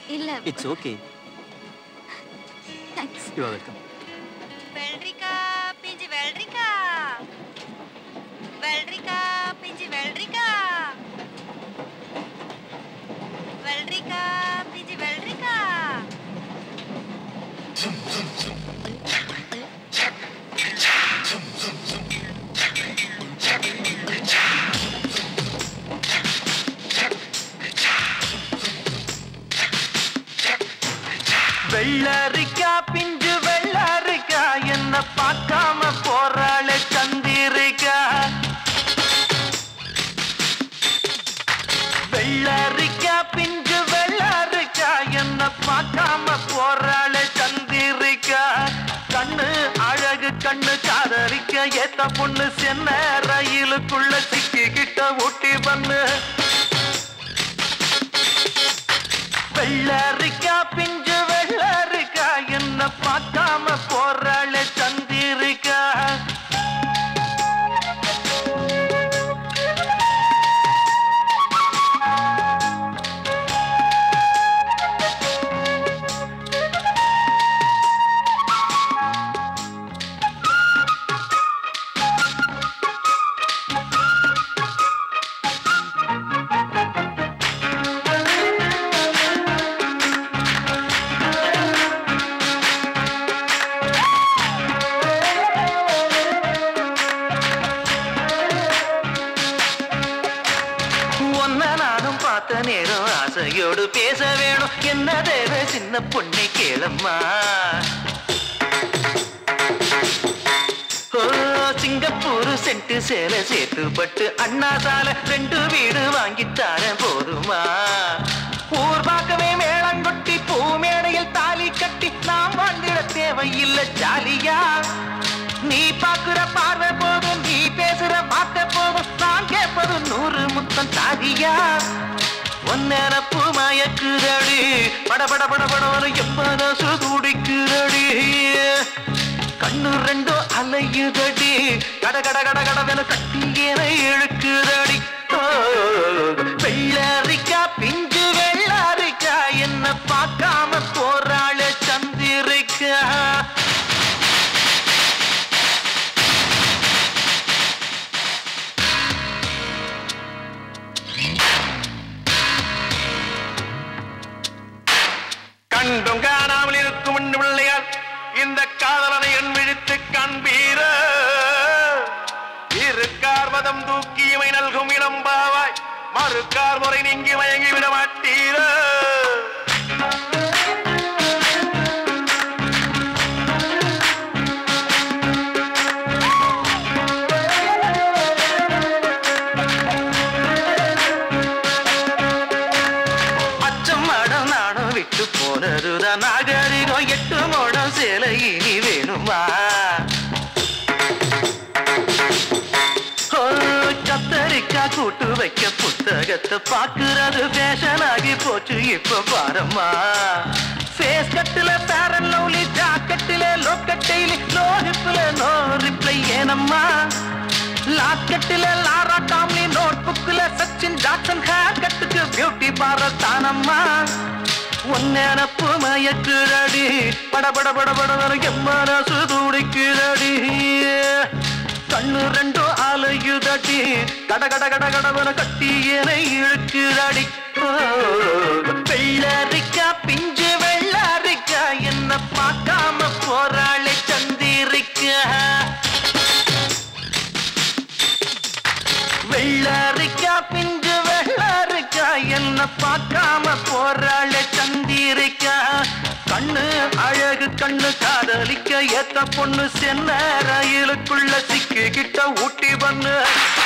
இல்ல it's okay thanks you are welcome வெள்ளரிக்கா பிஞ்சு வெள்ளரிக்கா வெள்ளரிக்கா பிஞ்சு வெள்ளரிக்கா வெள்ளரிக்கா பிஞ்சு வெள்ளரிக்கா வெள்ளரிக்கா பிஞ்சு வெள்ளரிக்கா என்ன பார்க்காம போறாளே சந்திரிக்கா வெள்ளரிக்கா பிஞ்சு வெள்ளரிக்கா என்ன பார்க்காம போறாளே சந்திரிக்கா கண்ணு அழகு கண்ணு காதரிக்க ஏத்த பொண்ணு சென்ன ரயிலுக்குள்ள சிக்கிக்கிட்ட ஊட்டி பண்ணு வெள்ளரிக்கா பிஞ்சு வெள்ளரிக்கா என்ன பார்க்காம போறாளே சந்திரிக்கா ஒன்ன நானும் பார்த்த நேரம் ஆசையோடு பேச வேணும் என்ன தேவை சின்ன பொண்ணை கேளம்மா ஓ சிங்கப்பூர் சென்ட்டு சேலை சேர்த்து பட்டு அண்ணா சாலை ரெண்டு வீடு வாங்கித்தார போதுமா ஊர் பார்க்கவே மேளங்கொட்டி பூ மேடையில் தாலி கட்டி நாம் வாழ்ந்திட தேவையில்லை ஜாலியா நீ பாக்குற பார்வை போதும் நீ பேசுற வார்த்தை போதும் நான் கேட்பது நூறு முத்தம் தாதியா ஒன்னப்பு மயக்குதடி பட பட பட பட எப்பனசு துடிக்குதடி கண்ணு ரெண்டும் அலையுதடி கட கட கட கடவென கட்டியன இழுக்குதடி ஓ, வெள்ளரிக்கா பிஞ்சு வெள்ளரிக்கா என்ன பார்க்காம போறாள சந்திரிக்கா கண்டும் காணாமல் இருக்கும் என் பிள்ளையார் இந்த காதலனை என் விழித்து காண்பீர இருக்கார் மதம் தூக்கி இமை நல்கும் இளம்பாவாய் மறுக்கார் முறை நீங்கி மயங்கி விட மாட்டீர அச்சம் மடம் நானும் விட்டு போனதுதான் நாகரிகம் எட்டு மோடம் சேலை இனி வேணுமா ஓ, கத்தரிக்கா கூட்டு வைக்க புத்தகத்தை பாக்குறது ஃபேஷன் ஆகி போச்சு இப்ப பாரம்மா ஃபேஸ் கட்டுல பேரன் லவ்லி ஜாக்கெட்டில லோக்கட்டையில நோ ஹிப்ல நோ ரிப்ளை ஏனம்மா லாக்கெட்டில லாரா டாம்லி நோட் புக்ல சச்சின் ஜாக்சன் ஹேர் கட்டுக்கு பியூட்டி பாரத் தானம்மா ஒன்னப்பு மயக்குதடி பட பட பட பட எம்மனசு துடிக்குதடி கண்ணு ரெண்டும் அலையுதடி கட கட கட கடவன கட்டி என இழுக்குதடி ஓ, வெள்ளரிக்கா பிஞ்சு வெள்ளரிக்கா என்ன பார்க்காம போறாளே சந்திரிக்கா வெள்ளரிக்கா பிஞ்சு வெள்ளரிக்கா என்ன பார்க்காம போறாளே சந்திரிக்கா கண்ணு அழகு கண்ணு காதலிக்க ஏத்த பொண்ணு சென்ன ரயிலுக்குள்ள சிக்கிக்கிட்ட ஊட்டி பண்ணு